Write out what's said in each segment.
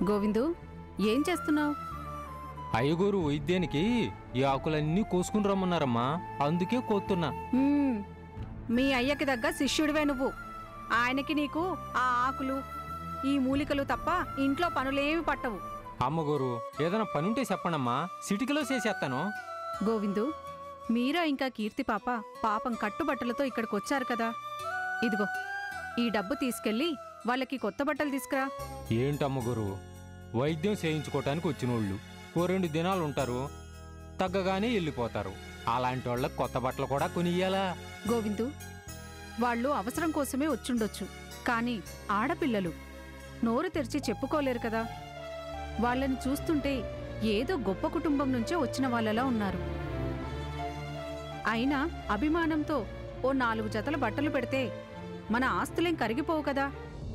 గోవిందు ఏం చేస్తున్నావు అయ్యగోరు వైద్యానికి ఈ ఆకులన్నీ కోసుకుని రమ్మన్నారమ్మా అందుకే కోస్తున్నా మీ అయ్యకి దగ్గ శిష్యుడివే నువ్వు ఆయనకి నీకు ఆ ఆకులు ఈ మూలికలు తప్ప ఇంట్లో పనులేమి పట్టవు అమ్మగోరు ఏదైనా పనుంటే చెప్పండమ్మా సిటికలో చేసేస్తాను గోవిందు మీరా ఇంకా కీర్తి పాప పాపం కట్టుబట్టలతో ఇక్కడికి వచ్చారు కదా ఇదిగో ఈ డబ్బు తీసుకెళ్ళి వాళ్ళకి కొత్త బట్టలు తీసుకురా ఏంటమ్మగోరు వైద్యం చేయించుకోవటానికి వచ్చినోళ్ళు ఓ రెండు దినాలు ఉంటారు తగ్గగానే వెళ్ళిపోతారు అలాంటి వాళ్ళకి కొత్త బట్టలు కూడా కొనియ్యాలా గోవిందు వాళ్ళు అవసరం కోసమే వచ్చుండొచ్చు కానీ ఆడపిల్లలు నోరు తెరిచి చెప్పుకోలేరు కదా వాళ్ళని చూస్తుంటే ఏదో గొప్ప కుటుంబం నుంచే వచ్చిన వాళ్ళలా ఉన్నారు అయినా అభిమానంతో ఓ నాలుగు జతల బట్టలు పెడితే మన ఆస్తులేం కరిగిపోవు కదా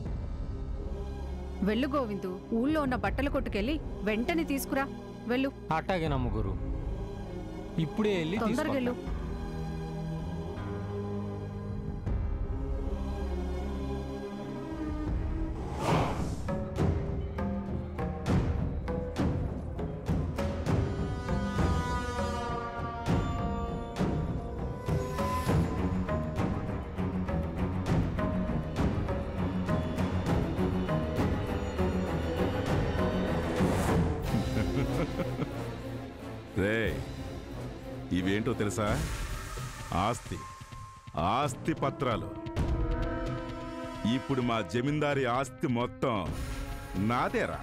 వెళ్ళు గోవిందు ఊళ్ళో ఉన్న బట్టల కొట్టుకెళ్ళి వెంటనే తీసుకురా వెళ్ళు అట్టాగేనమ్మగోరు ఇప్పుడే వెళ్ళి తొందరగా వెళ్ళు తీసుకొస్తా. రే ఇవేంటో తెలుసా ఆస్తి ఆస్తి పత్రాలు ఇప్పుడు మా జమీందారి ఆస్తి మొత్తం నాదేరా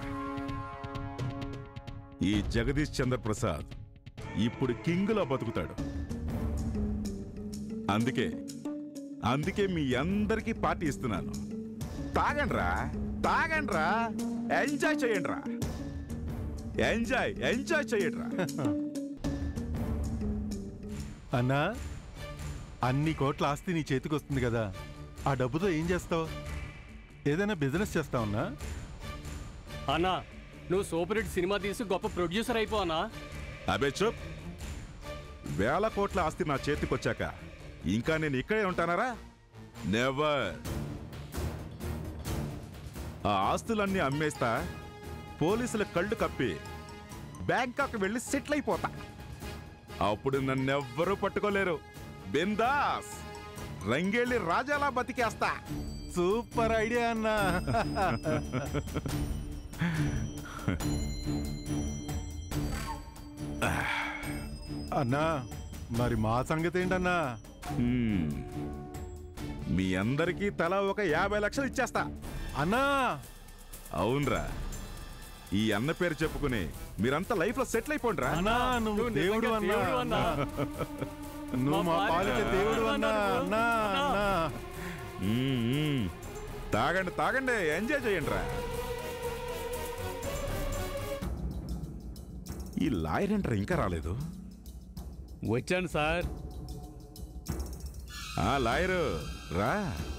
ఈ జగదీష్ చంద్ర ప్రసాద్ ఇప్పుడు కింగులో బతుకుతాడు అందుకే అందుకే మీ అందరికీ పార్టీ ఇస్తున్నాను తాగండ్రా తాగండ్రా ఎంజాయ్ చేయండిరా ఎంజాయ్ ఎంజాయ్ చేయండిరా అన్నా అన్ని కోట్ల ఆస్తి నీ చేతికి వస్తుంది కదా ఆ డబ్బుతో ఏం చేస్తావు ఏదైనా బిజినెస్ చేస్తావన్నా అన్నా నువ్వు సూపర్ హిట్ సినిమా తీసి గొప్ప ప్రొడ్యూసర్ అయిపో అన్నా అబే చూప్ వేల కోట్ల ఆస్తి నా చేతికొచ్చాక ఇంకా నేను ఇక్కడే ఉంటానారా నెవర్ ఆ ఆస్తులన్నీ అమ్మేస్తా పోలీసుల కళ్ళు కప్పి బ్యాంకాక్ వెళ్ళి సెటిల్ అయిపోతా అప్పుడు నన్నెవ్వరూ పట్టుకోలేరు బిందాస్ రంగేళ్ళి రాజాలా బతికేస్తా సూపర్ ఐడియా అన్నా అన్నా మరి మా సంగతి ఏంటన్నా హ్మ్. మీ అందరికీ తలా ఒక యాభై లక్షలు ఇచ్చేస్తా అన్నా అవునరా ఈ అన్న పేరు చెప్పుకుని మీరంతా లైఫ్ లో సెటిల్ అయిపోండిరా అన్నా నువ్వు నువ్వు దేవుడు నిజంగా అన్నా దేవుడు అన్నా. నువ్వు మా మా పాలిట పాలిట దేవుడు అన్నా అన్నా అన్నా అన్నా మ్మ్, మ్మ్. తాగండి తాగండి ఎంజాయ్ చేయండి రా ఈ లాయర్ ఏంట్రా ఇంకా రాలేదు వచ్చాను సార్ ఆ లాయరు రా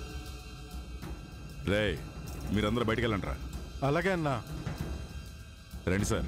రే మీరందరూ బయటికి వెళ్ళండి రా అలాగే అన్నా రండి సార్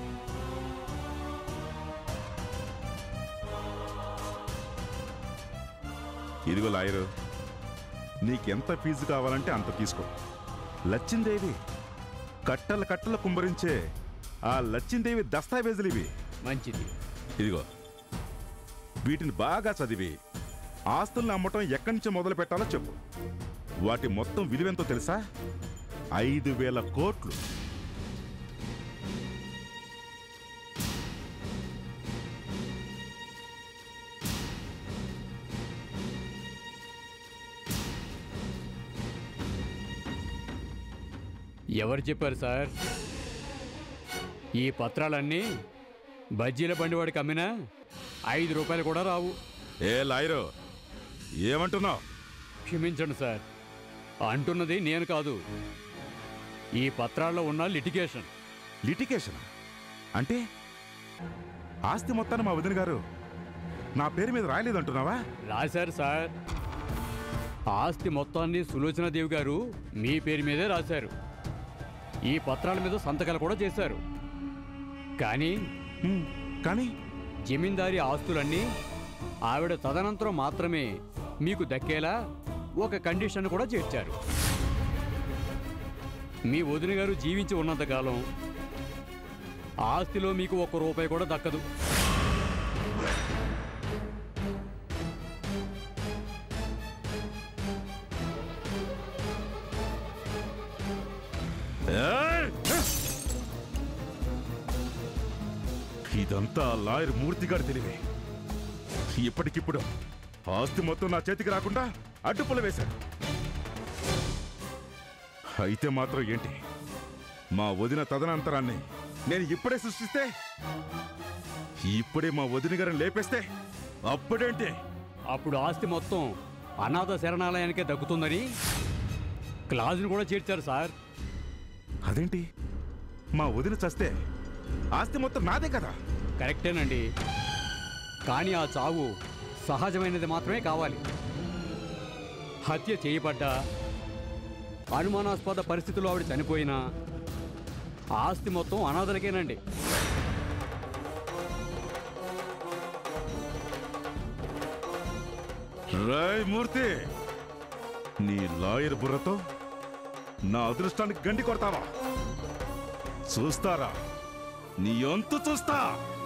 ఇదిగో లాయరు నీకెంత ఫీజు కావాలంటే అంత తీసుకో లచ్చిందేవి కట్టల కట్టల కుంభరించే ఆ లచ్చిందేవి దస్తావేజులు ఇవి మంచిది ఇదిగో వీటిని బాగా చదివి ఆస్తులను అమ్మటం ఎక్కడి నుంచి మొదలు పెట్టాలో చెప్పు వాటి మొత్తం విలువెంతో తెలుసా ఐదు వేల కోట్లు ఎవరు చెప్పారు సార్ ఈ పత్రాలన్నీ బజ్జీల బండివాడికి అమ్మినా ఐదు రూపాయలు కూడా రావు ఏ లాయరు ఏమంటున్నావు క్షమించండి సార్ అంటున్నది నేను కాదు ఈ పత్రాల్లో ఉన్న లిటిగేషన్ లిటికేషన్ అంటే ఆస్తి మొత్తాన్ని మా వదిన గారు నా పేరు మీద రాయలేదంటున్నావా రాశారు సార్ ఆస్తి మొత్తాన్ని సులోచనాదేవి గారు మీ పేరు మీదే రాశారు ఈ పత్రాల మీద సంతకాలు కూడా చేశారు కానీ హ్మ్, కానీ జమీందారీ ఆస్తులన్నీ ఆవిడ తదనంతరం మాత్రమే మీకు దక్కేలా ఒక కండిషన్ కూడా చేర్చారు మీ వదిన గారు జీవించి ఉన్నంతకాలం ఆస్తిలో మీకు ఒక్క రూపాయి కూడా దక్కదు ఏయ్! ఇదంతా ఆ లాయర్ మూర్తిగాడు తెలివే ఇప్పటికిప్పుడు ఆస్తి మొత్తం నా చేతికి రాకుండా అడ్డుపుల వేశాడు అయితే మాత్రం ఏంటి మా వదిన తదనంతరాన్ని నేను ఇప్పుడే సృష్టిస్తే ఇప్పుడే మా వదిన గారిని లేపేస్తే అప్పుడేంటి అప్పుడు ఆస్తి మొత్తం అనాథ శరణాలయానికే దక్కుతుందని క్లాజును కూడా చేర్చారు సార్ అదేంటి మా వదిన చస్తే ఆస్తి మొత్తం నాదే కదా కరెక్టేనండి కానీ ఆ చావు సహజమైనది మాత్రమే కావాలి హత్య చేయబడ్డా అనుమానాస్పద పరిస్థితుల్లో ఆవిడ చనిపోయినా ఆస్తి మొత్తం అనాథలకేనండి రాయ్ మూర్తి నీ లాయర్ బుర్రతో నా అదృష్టానికి గండి కొడతావా చూస్తారా నీ అంతు చూస్తా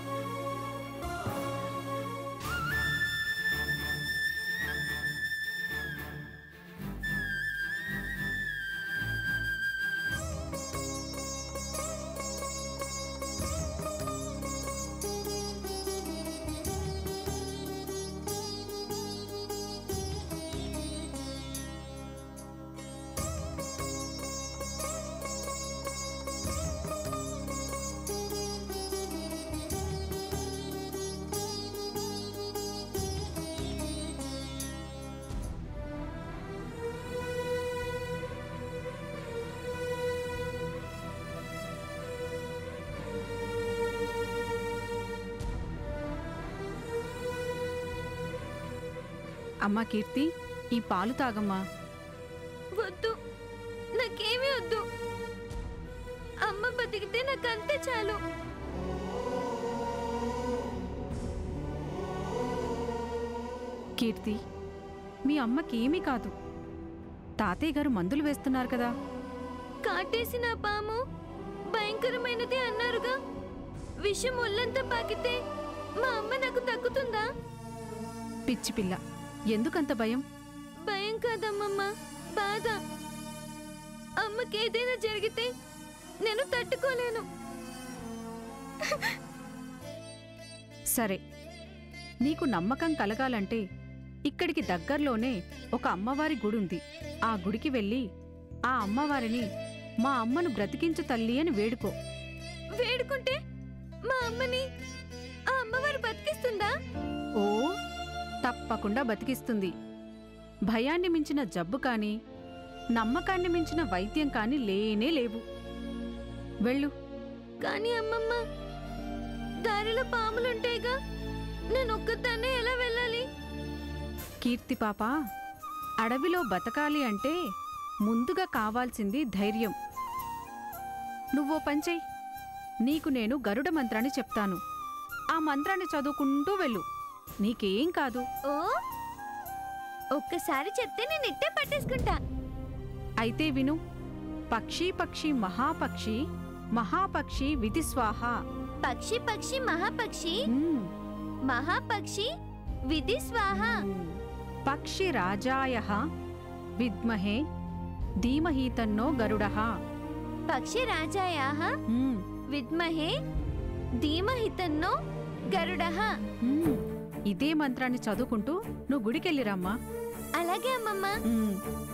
అమ్మా కీర్తి ఈ పాలు తాగమ్మా వద్దు నాకేమీ వద్దు అమ్మ బతికితే నాకు అంతే చాలు కీర్తి మీ అమ్మకి ఏమీ కాదు తాతయ్య గారు మందులు వేస్తున్నారు కదా కాటేసిన ఆ పాము భయంకరమైనది అన్నారుగా విషం ఒళ్ళంతా పాకితే మా అమ్మ నాకు తగ్గుతుందా పిచ్చి పిల్ల ఎందుకంత భయం భయం కాదమ్మమ్మ బాధ అమ్మకి ఏదైనా జరిగితే నేను తట్టుకోలేను సరే నీకు నమ్మకం కలగాలంటే ఇక్కడికి దగ్గర్లోనే ఒక అమ్మవారి గుడి ఉంది ఆ గుడికి వెళ్ళి ఆ అమ్మవారిని మా అమ్మను బ్రతికించు తల్లి అని వేడుకో వేడుకుంటే మా అమ్మని ఆ అమ్మవారు బతికిస్తుందా ఓ తప్పకుండా బతికిస్తుంది భయాన్ని మించిన జబ్బు కాని నమ్మకాన్ని మించిన వైద్యం కాని లేనే లేవు వెళ్ళు కానీ అమ్మమ్మ దారిలో పాములుంటాయిగా నేను ఒక్కదాన్నే ఎలా వెళ్ళాలి కీర్తి పాప అడవిలో బతకాలి అంటే ముందుగా కావాల్సింది ధైర్యం నువ్వో పంచెయ్ నీకు నేను గరుడ మంత్రాన్ని చెప్తాను ఆ మంత్రాన్ని చదువుకుంటూ వెళ్ళు నీకేం కాదు ఓ ఒక్కసారి చెప్తే నేను ఇట్టే పట్టేసుకుంటా అయితే విను పక్షి పక్షి మహాపక్షి మహాపక్షి విధిస్వాహ పక్షి పక్షి మహాపక్షి మ్మ్. మహాపక్షి విధి స్వాహ పక్షి రాజాయ విద్మహే ధీమహి తన్నో గరుడః పక్షి రాజాయాహ మ్మ్. విద్మహే ధీమహితన్నో గరుడః మ్మ్. ఇదే మంత్రాన్ని చదువుకుంటూ నువ్వు గుడికెళ్ళిరమ్మా అలాగే అమ్మమ్మ మ్మ్.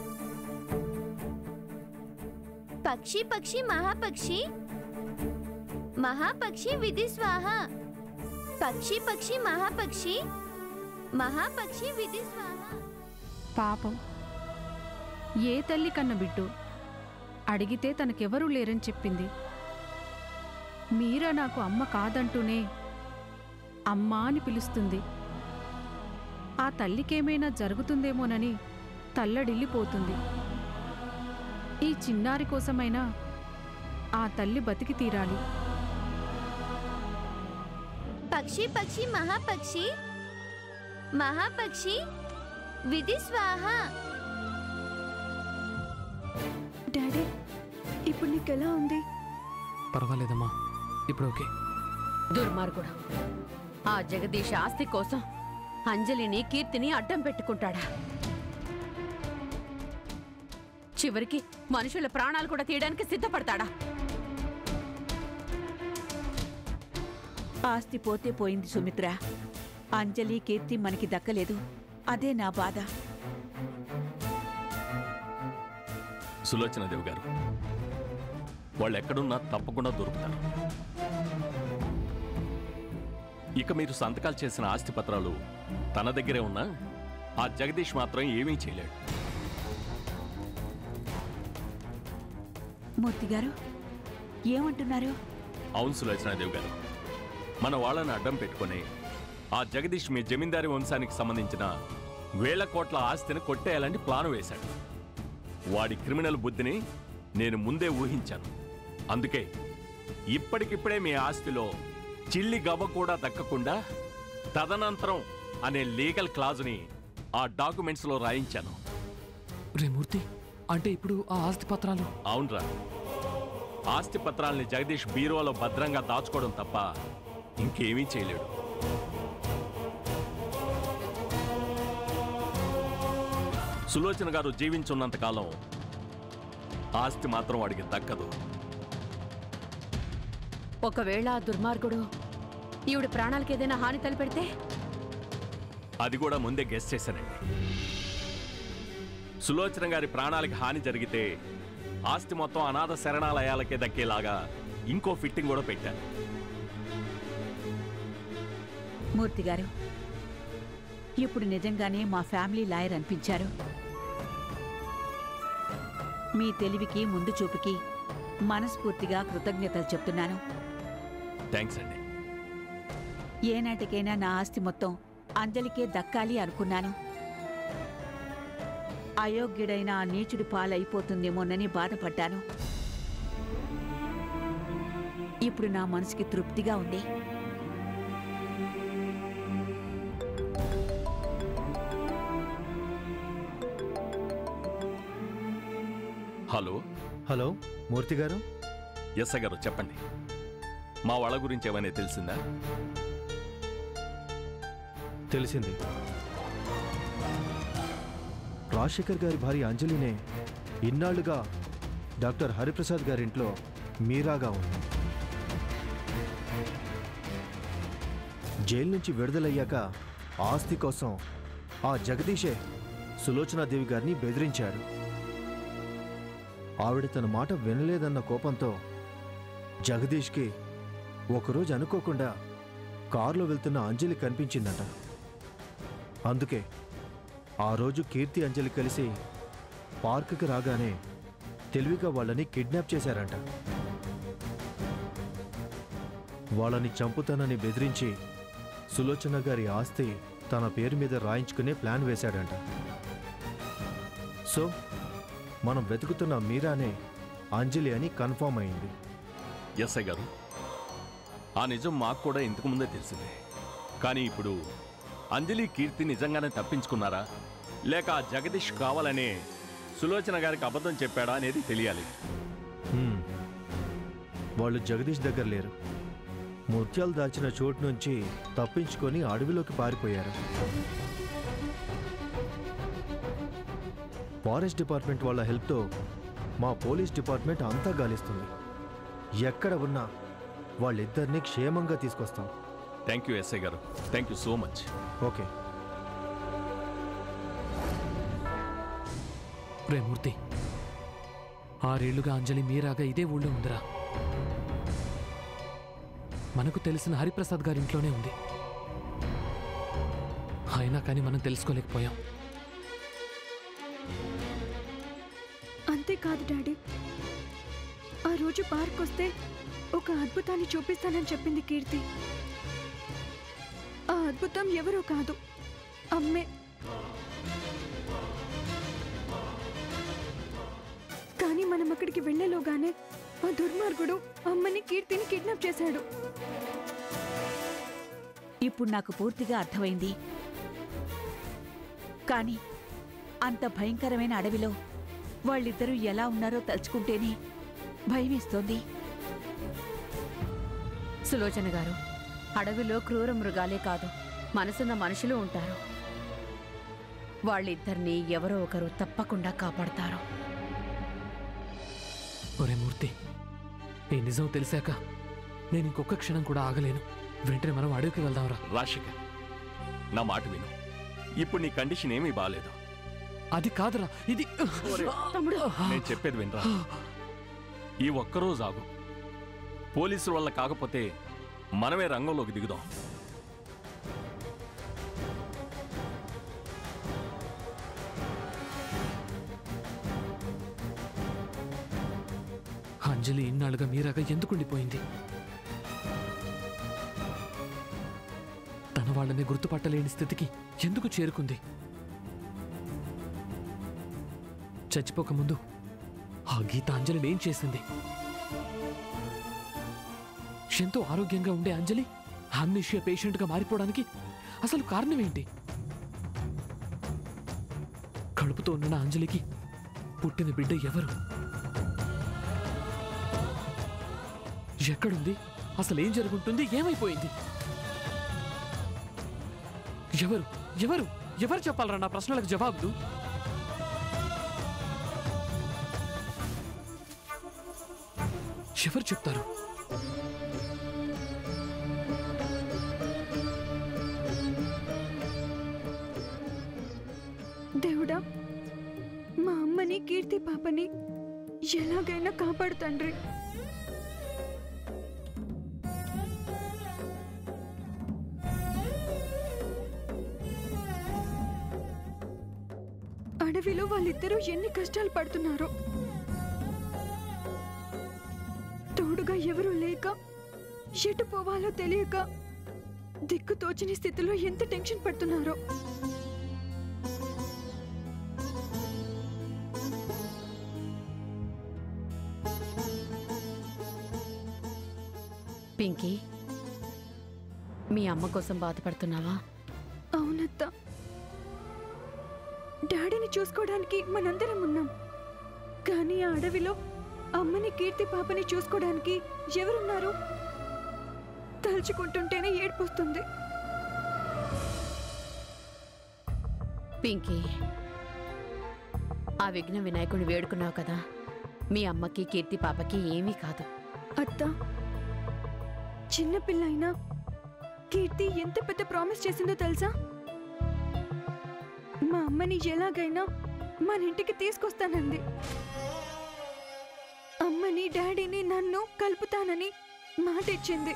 పక్షి పక్షి మహాపక్షి మహాపక్షి విధి స్వాహ పక్షి పక్షి మహాపక్షి మహాపక్షి విధి స్వాహ పాపం ఏ తల్లి కన్న బిడ్డు అడిగితే తనకెవరూ లేరని చెప్పింది మీరా నాకు అమ్మ కాదంటూనే అమ్మా అని పిలుస్తుంది ఆ తల్లికేమైనా జరుగుతుందేమోనని తల్లడిల్లిపోతుంది ఈ చిన్నారి కోసమైనా ఆ తల్లి బతికి తీరాలి పక్షి పక్షి మహాపక్షి మహాపక్షి విధి స్వాహ డాడీ ఇప్పుడు నీకెలా ఉంది పర్వాలేదమ్మా ఇప్పుడు ఓకే దుర్మార్గుడు ఆ జగదీష్ ఆస్తి కోసం అంజలిని కీర్తిని అడ్డం పెట్టుకుంటాడా చివరికి మనుషుల ప్రాణాలు కూడా తీయడానికి సిద్ధపడతాడా ఆస్తి పోతే పోయింది సుమిత్ర అంజలి కీర్తి మనకి దక్కలేదు అదే నా బాధ సులోచన దేవి గారు వాళ్ళు ఎక్కడున్నా తప్పకుండా దొరుకుతారు ఇక మీరు సంతకాలు చేసిన ఆస్తి పత్రాలు తన దగ్గరే ఉన్నా ఆ జగదీష్ మాత్రం ఏమీ చేయలేడు మూర్తి గారు ఏమంటున్నారు అవును సులోచనాదేవి గారు మన వాళ్ళని అడ్డం పెట్టుకొని ఆ జగదీష్ మీ జమీందారి వంశానికి సంబంధించిన వేల కోట్ల ఆస్తిని కొట్టేయాలని ప్లాన్ వేశాడు వాడి క్రిమినల్ బుద్ధిని నేను ముందే ఊహించాను అందుకే ఇప్పటికిప్పుడే మీ ఆస్తిలో చిల్లి గవ్వ కూడా దక్కకుండా తదనంతరం అనే లీగల్ క్లాజుని ఆ డాక్యుమెంట్స్లో రాయించాను రే మూర్తి అంటే ఇప్పుడు ఆ ఆస్తి పత్రాలు అవునరా ఆస్తి పత్రాల్ని జగదీష్ బీరువాలో భద్రంగా దాచుకోవడం తప్ప ఇంకేమీ చేయలేడు సులోచన గారు జీవించున్నంత కాలం ఆస్తి మాత్రం వాడికి దక్కదు ఒకవేళ ఆ దుర్మార్గుడు ఈవిడ ప్రాణాలకు ఏదైనా హాని తలపెడితే అది కూడా ముందే గెస్ చేశానండి సులోచన గారి ప్రాణాలకి హాని జరిగితే ఆస్తి మొత్తం అనాథ శరణాలయాలకే దక్కేలాగా ఇంకో ఫిట్టింగ్ కూడా పెట్టాను మూర్తి గారు ఇప్పుడు నిజంగానే మా ఫ్యామిలీ లాయర్ అనిపించారు మీ తెలివికి ముందు చూపుకి మనస్ఫూర్తిగా కృతజ్ఞతలు చెప్తున్నాను థ్యాంక్స్ అండి ఏనాటికైనా నా ఆస్తి మొత్తం అంజలికే దక్కాలి అనుకున్నాను అయోగ్యుడైన ఆ నీచుడి పాలైపోతుందేమోనని బాధపడ్డాను ఇప్పుడు నా మనసుకి తృప్తిగా ఉంది హలో హలో మూర్తి గారు ఎస్ గారు చెప్పండి మా వాళ్ళ గురించి ఏమైనా తెలిసిందా తెలిసింది రాజశేఖర్ గారి భార్య అంజలినే ఇన్నాళ్లుగా డాక్టర్ హరిప్రసాద్ గారింట్లో మీరాగా ఉంది జైలు నుంచి విడుదలయ్యాక ఆస్తి కోసం ఆ జగదీషే సులోచనాదేవి గారిని బెదిరించాడు ఆవిడ తన మాట వినలేదన్న కోపంతో జగదీష్కి ఒకరోజు అనుకోకుండా కారులో వెళ్తున్న అంజలి కనిపించిందట అందుకే ఆ రోజు కీర్తి అంజలి కలిసి పార్కుకి రాగానే తెలివిగా వాళ్ళని కిడ్నాప్ చేశారంట వాళ్ళని చంపుతానని బెదిరించి సులోచన గారి ఆస్తి తన పేరు మీద రాయించుకునే ప్లాన్ వేశాడంట సో మనం వెతుకుతున్న మీరానే అంజలి అని కన్ఫర్మ్ అయింది ఎస్ఐ గారు ఆ నిజం మాకు కూడా ఇంతకు ముందే తెలిసిందే కానీ ఇప్పుడు అంజలి కీర్తి నిజంగానే తప్పించుకున్నారా లేక ఆ జగదీష్ కావాలనే సులోచన గారికి అబద్ధం చెప్పాడా అనేది తెలియాలి హ్మ్. వాళ్ళు జగదీష్ దగ్గర లేరు ముత్యాలు దాచిన చోటు నుంచి తప్పించుకొని అడవిలోకి పారిపోయారు ఫారెస్ట్ డిపార్ట్మెంట్ వాళ్ళ హెల్ప్తో మా పోలీస్ డిపార్ట్మెంట్ అంతా గాలిస్తుంది ఎక్కడ ఉన్నా వాళ్ళిద్దరినీ క్షేమంగా తీసుకొస్తాం థ్యాంక్ యూ ఎస్ఐ గారు thank you so much okay రే మూర్తి ఆరేళ్లుగా అంజలి మీరాగా ఇదే ఊళ్ళో ఉందిరా మనకు తెలిసిన హరిప్రసాద్ గారి ఇంట్లోనే ఉంది అయినా కానీ మనం తెలుసుకోలేకపోయాం అంతేకాదు డాడీ ఆ రోజు పార్క్ వస్తే ఒక అద్భుతాన్ని చూపిస్తానని చెప్పింది కీర్తి ఆ అద్భుతం ఎవరో కాదు అమ్మే కానీ మనం అక్కడికి వెళ్ళేలోగానే ఆ దుర్మార్గుడు అమ్మని కీర్తిని కిడ్నాప్ చేశాడు ఇప్పుడు నాకు పూర్తిగా అర్థమైంది కానీ అంత భయంకరమైన అడవిలో వాళ్ళిద్దరూ ఎలా ఉన్నారో తలుచుకుంటేనే భయమేస్తోంది సులోచన గారు అడవిలో క్రూర మృగాలే కాదు మనసున్న మనుషులు ఉంటారు వాళ్ళిద్దరినీ ఎవరో ఒకరు తప్పకుండా కాపాడతారు ఒరే మూర్తి ఈ నిజం తెలిసాక నేను ఇంకొక క్షణం కూడా ఆగలేను వెంటనే మనం అడవికి వెళ్దాంరా రాశిక నా మాట విను ఇప్పుడు నీ కండిషన్ ఏమీ బాగాలేదు అది కాదురా ఇది తమ్ముడు నేను చెప్పేది వినరా ఈ ఒక్కరోజు ఆగు పోలీసుల వల్ల కాకపోతే మనమే రంగంలోకి దిగుదాం అంజలి ఇన్నాళ్ళుగా మీరాగా ఎందుకు ఉండిపోయింది తన వాళ్ళని గుర్తుపట్టలేని స్థితికి ఎందుకు చేరుకుంది చచ్చిపోకముందు ఆ గీత అంజలిని ఏం చేసింది ఎంతో ఆరోగ్యంగా ఉండే అంజలి ఆమ్నిషియా పేషెంట్గా మారిపోవడానికి అసలు కారణం ఏంటి కడుపుతో ఉన్న అంజలికి పుట్టిన బిడ్డ ఎవరు ఎక్కడుంది అసలు ఏం జరుగుతుంది ఏమైపోయింది ఎవరు ఎవరు ఎవరు చెప్పాలరా నా ప్రశ్నలకు జవాబులు ఎవరు చెప్తారు దేవుడా మా అమ్మని కీర్తి పాపని ఎలాగైనా కాపాడు తండ్రి అడవిలో వాళ్ళిద్దరూ ఎన్ని కష్టాలు పడుతున్నారో తోడుగా ఎవరూ లేక ఎటు పోవాలో తెలియక దిక్కు తోచని స్థితిలో ఎంత టెన్షన్ పడుతున్నారో పింకీ మీ అమ్మ కోసం బాధపడుతున్నావా అవునత్త డాడీని చూసుకోవడానికి మనందరం ఉన్నాం కానీ ఆ అడవిలో అమ్మని కీర్తి పాపని చూసుకోవడానికి ఎవరున్నారు తలుచుకుంటుంటేనే ఏడ్పొస్తుంది పింకీ ఆ విఘ్న వినాయకుడిని వేడుకున్నావు కదా మీ అమ్మకి కీర్తి పాపకి ఏమీ కాదు అత్త చిన్న పిల్లైనా కీర్తి ఎంత పెద్ద ప్రామిస్ చేసిందో తెలుసా మా అమ్మని ఎలాగైనా మన ఇంటికి తీసుకొస్తానంది అమ్మని డాడీని నన్ను కలుపుతానని మాట ఇచ్చింది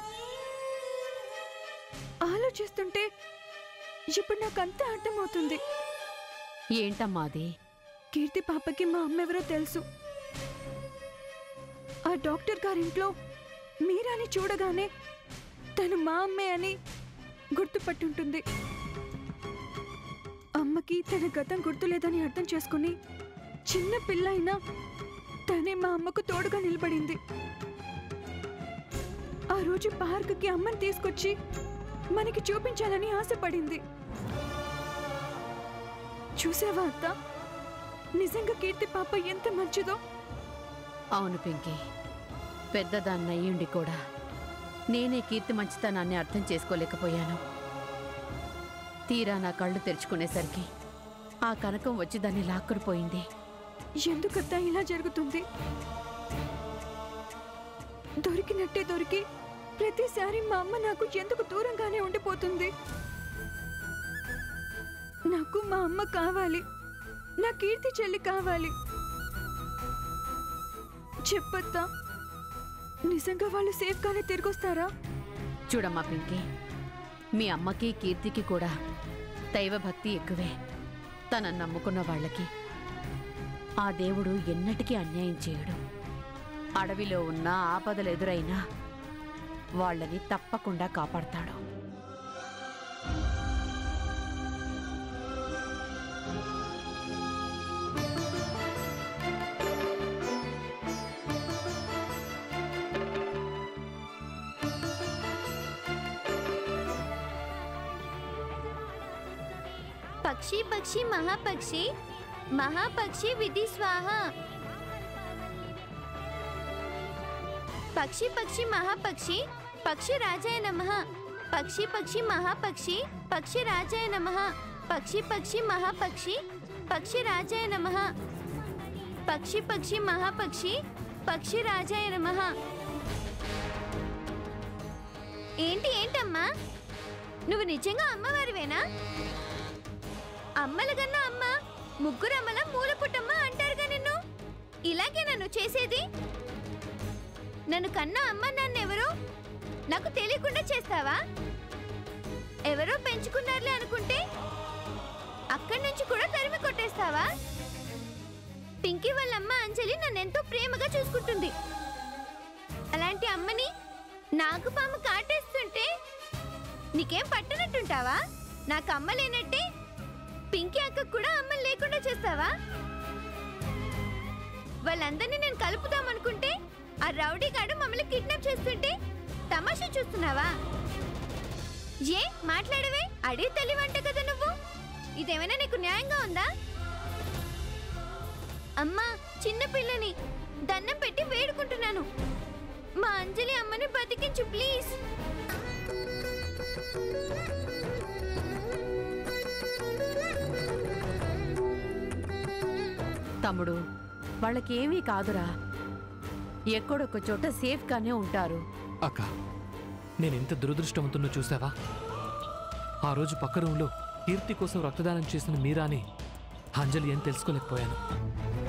ఆలోచిస్తుంటే ఇప్పుడు నాకంతా అర్థమవుతుంది ఏంటమ్మా అది కీర్తి పాపకి మా అమ్మ ఎవరో తెలుసు ఆ డాక్టర్ గారింట్లో మీరాని చూడగానే తను మా అమ్మే అని గుర్తుపట్టుంటుంది అమ్మకి తన గతం గుర్తులేదని అర్థం చేసుకుని చిన్న పిల్ల అయినా తనే మా అమ్మకు తోడుగా నిలబడింది ఆ రోజు పార్కుకి అమ్మని తీసుకొచ్చి మనకి చూపించాలని ఆశపడింది చూసావా అత్త నిజంగా కీర్తి పాప ఎంత మంచిదో అవును పింకీ పెద్దదాన్ని అయ్యుండి కూడా నేనే కీర్తి మంచితనాన్ని అర్థం చేసుకోలేకపోయాను తీరా నా కళ్ళు తెరుచుకునేసరికి ఆ కనకం వచ్చి దాన్ని లాక్కురిపోయింది ఎందుకత్తా ఇలా జరుగుతుంది దొరికినట్టే దొరికి ప్రతిసారి మా అమ్మ నాకు ఎందుకు దూరంగానే ఉండిపోతుంది నాకు మా అమ్మ కావాలి నా కీర్తి చెల్లి కావాలి చెప్పత్తా నిజంగా వాళ్ళు సేఫ్గానే తిరిగొస్తారా చూడమ్మా పింకీ మీ అమ్మకి కీర్తికి కూడా దైవభక్తి ఎక్కువే తనను నమ్ముకున్న వాళ్ళకి ఆ దేవుడు ఎన్నటికీ అన్యాయం చేయడు అడవిలో ఉన్న ఆపదలు ఎదురైనా వాళ్ళని తప్పకుండా కాపాడతాడు పక్షి పక్షి మహాపక్షి మహాపక్షి విధి స్వాహ పక్షి పక్షి మహాపక్షి పక్షి రాజాయ నమః పక్షి పక్షి మహాపక్షి పక్షి రాజాయ నమః పక్షి పక్షి మహాపక్షి పక్షి రాజాయ నమః పక్షి పక్షి మహాపక్షి పక్షి రాజాయ నమః ఏంటి ఏంటమ్మా నువ్వు నిజంగా అమ్మవారివేనా అమ్మల కన్నా అమ్మ ముగ్గురు అమ్మల మూల పుట్టమ్మ అంటారుగా నిన్ను ఇలాగే నన్ను చేసేది నన్ను కన్నా అమ్మ నన్నెవరో నాకు తెలియకుండా చేస్తావా ఎవరో పెంచుకున్నారులే అనుకుంటే అక్కడి నుంచి కూడా తరిమి కొట్టేస్తావా పింకీ వాళ్ళ అమ్మ అంజలి నన్ను ఎంతో ప్రేమగా చూసుకుంటుంది అలాంటి అమ్మని నాకు పాము కాటేస్తుంటే నీకేం పట్టనట్టుంటావా నాకు అమ్మ లేనట్టే పింకీ అక్క కూడా అమ్మ లేకుండా చేస్తావా వాళ్ళందరినీ నేను కలుపుదామనుకుంటే ఆ రౌడీ గాడు మమ్మల్ని కిడ్నాప్ చేస్తుంటే తమాషా చూస్తున్నావా ఏ మాట్లాడవే అడిగి తెలివంట కదా నువ్వు ఇదేమైనా నీకు న్యాయంగా ఉందా అమ్మా చిన్న పిల్లని దండం పెట్టి వేడుకుంటున్నాను మా అంజలి అమ్మని బతికించు ప్లీజ్ తమ్ముడు వాళ్ళకేమీ కాదురా ఎక్కడొక్క చోట సేఫ్గానే ఉంటారు అక్క నేను ఎంత దురదృష్టవంతున్నో చూసావా ఆ రోజు పక్క రూమ్లో కీర్తి కోసం రక్తదానం చేసిన మీరాని అంజలి అని తెలుసుకోలేకపోయాను